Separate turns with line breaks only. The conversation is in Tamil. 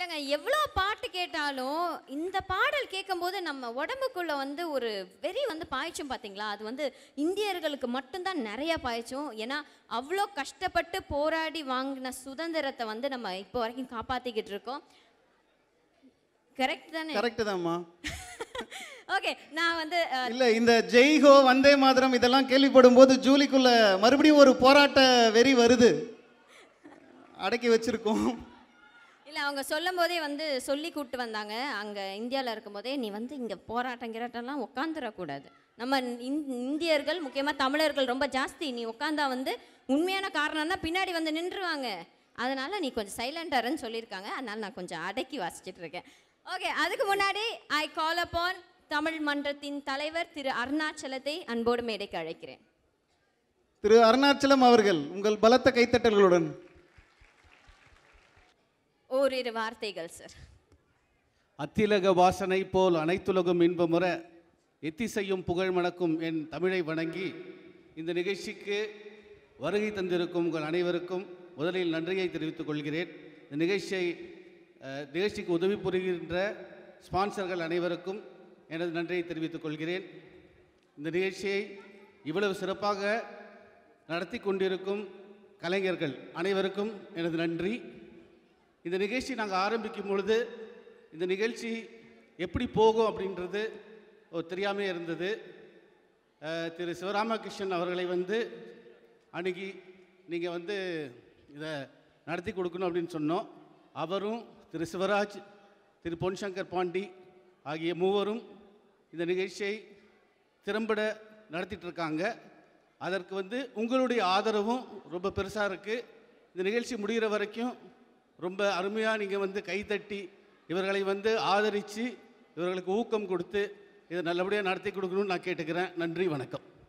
இல்லைங்க எவ்வளோ பாட்டு கேட்டாலும் இந்த பாடல் கேட்கும்போது நம்ம உடம்புக்குள்ள வந்து ஒரு வெறி வந்து பாய்ச்சும் பார்த்தீங்களா அது வந்து இந்தியர்களுக்கு மட்டும்தான் நிறைய பாய்ச்சும் ஏன்னா அவ்வளோ கஷ்டப்பட்டு போராடி வாங்கின சுதந்திரத்தை வந்து நம்ம இப்போ வரைக்கும் காப்பாற்றிக்கிட்டு இருக்கோம் கரெக்ட் தானே
கரெக்டு தான்மா
ஓகே நான் வந்து அஹ்,
இல்ல இந்த ஜெய்ஹோ வந்தே மாதரம் இதெல்லாம் கேள்விப்படும் போது ஜூலிக்குள்ள மறுபடியும் ஒரு போராட்ட வெறி வருது அடக்கி வச்சிருக்கோம்
இல்லை அவங்க சொல்லும் போதே வந்து சொல்லி கூப்பிட்டு வந்தாங்க அங்கே இந்தியாவில் இருக்கும்போதே நீ வந்து இங்கே போராட்டம் கிராட்டம்லாம் உட்காந்துடக்கூடாது நம்ம இந்- இந்தியர்கள் முக்கியமாக தமிழர்கள் ரொம்ப ஜாஸ்தி நீ உட்காந்தா வந்து உண்மையான காரணம் தான் பின்னாடி வந்து நின்றுவாங்க அதனால நீ கொஞ்சம் சைலண்டாருன்னு சொல்லியிருக்காங்க அதனால நான் கொஞ்சம் அடக்கி வாசிச்சிட்டு இருக்கேன் ஓகே அதுக்கு முன்னாடி ஐ கால் அப்பான் தமிழ் மன்றத்தின் தலைவர் திரு அருணாச்சலத்தை அன்போடு மேடைக்கு அழைக்கிறேன்
திரு அருணாச்சலம் அவர்கள் உங்கள் பலத்த கைத்தட்டல்களுடன்
ஓரிரு வார்த்தைகள் சார்
அத்திலக வாசனை போல் அனைத்துலகும் இன்பமுற எத்திசையும் புகழ் மணக்கும் என் தமிழை வணங்கி இந்த நிகழ்ச்சிக்கு வருகை தந்திருக்கும் உங்கள் அனைவருக்கும் முதலில் நன்றியை தெரிவித்துக் கொள்கிறேன் இந்த நிகழ்ச்சியை அஹ், நிகழ்ச்சிக்கு உதவி புரிகின்ற ஸ்பான்சர்கள் அனைவருக்கும் எனது நன்றியை தெரிவித்துக் கொள்கிறேன் இந்த நிகழ்ச்சியை இவ்வளவு சிறப்பாக நடத்தி கொண்டிருக்கும் கலைஞர்கள் அனைவருக்கும் எனது நன்றி இந்த நிகழ்ச்சி நாங்கள் ஆரம்பிக்கும் பொழுது இந்த நிகழ்ச்சி எப்படி போகும் அப்படின்றது ஒரு தெரியாமே இருந்தது அஹ், திரு சிவராமகிருஷ்ணன் அவர்களை வந்து அணுகி நீங்கள் வந்து இதை நடத்தி கொடுக்கணும் அப்படின்னு சொன்னோம் அவரும் திரு சிவராஜ் திரு பொன்சங்கர் பாண்டி ஆகிய மூவரும் இந்த நிகழ்ச்சியை திறம்பட நடத்திட்டு இருக்காங்க அதற்கு வந்து உங்களுடைய ஆதரவும் ரொம்ப பெருசாக இருக்குது இந்த நிகழ்ச்சி முடிகிற வரைக்கும் ரொம்ப அருமையாக நீங்கள் வந்து கைத்தட்டி இவர்களை வந்து ஆதரித்து இவர்களுக்கு ஊக்கம் கொடுத்து இதை நல்லபடியாக நடத்தி கொடுக்கணும்னு நான் கேட்டுக்கிறேன் நன்றி வணக்கம்